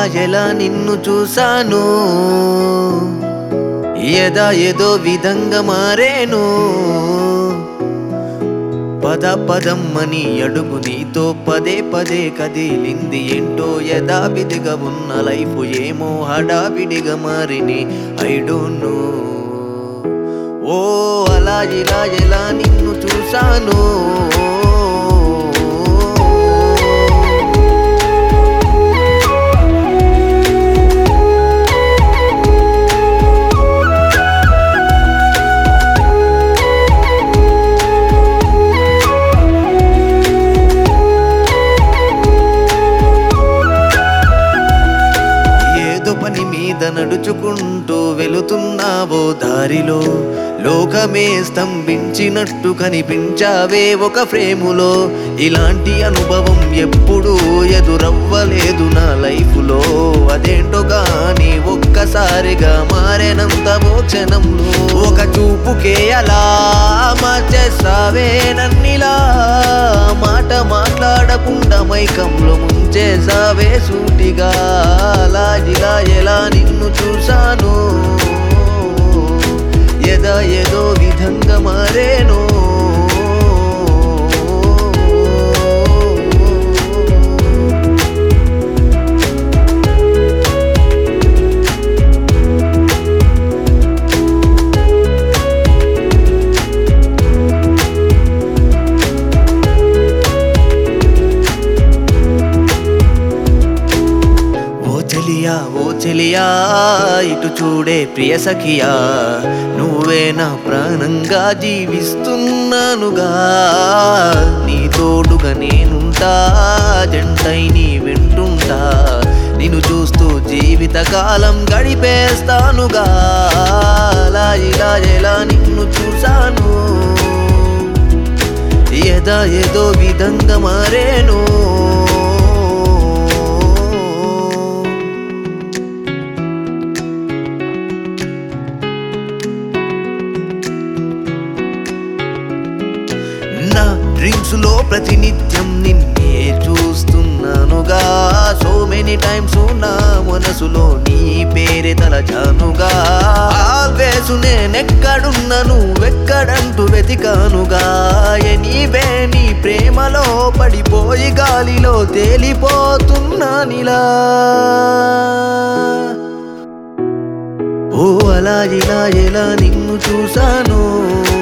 ఎలా నిన్ను చూశాను ఎదా ఏదో విధంగా మారేను పద పదమ్మని అడుగు నీతో పదే పదే కదిలింది ఏంటో యథావిధిగా ఉన్న లైఫ్ ఏమో హడావిడిగా మారిని ఐ డోంట్ నో ఓ అలా ఇలా ఎలా నిన్ను చూశాను ఏదో పని మీద నడుచుకుంటూ వెళుతున్నావో దారిలో లోకమే స్తంభించినట్టు కనిపించావే ఒక ఫ్రేములో ఇలాంటి అనుభవం ఎప్పుడూ ఎదురవ్వలేదు నా లైఫ్లో అదేంటో గాని ఒక్కసారిగా మారేనంత ఓ క్షణంలో ఒక చూపుకే అలా మార్చేసావే నన్నిలా మాట మాట్లాడకుండా మైకంలో ముంచేసావే సూటిగా అలా ఇలా ఎలా నిన్ను చూశాను ఎదా ఏదో విధంగా మారేను ఓ చెలియా ఓ చెలియా ఇటు చూడే ప్రియ సఖియా నువ్వే నా ప్రాణంగా జీవిస్తున్నానుగా నీ తోడుగా నేనుంటా జంటై నీ వింటుంటా నిన్ను చూస్తూ జీవిత కాలం గడిపేస్తానుగా అలా ఇలా ఎలా నిన్ను చూశాను ఎదా ఏదో విధంగా మారేను నా డ్రీమ్స్ లో ప్రతినిత్యం నిన్నే చూస్తున్నానుగా సో మెనీ టైమ్స్ నా మనసులో నీ పేరే తలచానుగా ఆల్వేస్ నేనెక్కడున్నా నువ్వెక్కడంటూ వెతికానుగా ఎనీవే నీ ప్రేమలో పడిపోయి గాలిలో తేలిపోతున్నానిలా ఓ అలా ఇలా ఎలా నిన్ను చూశాను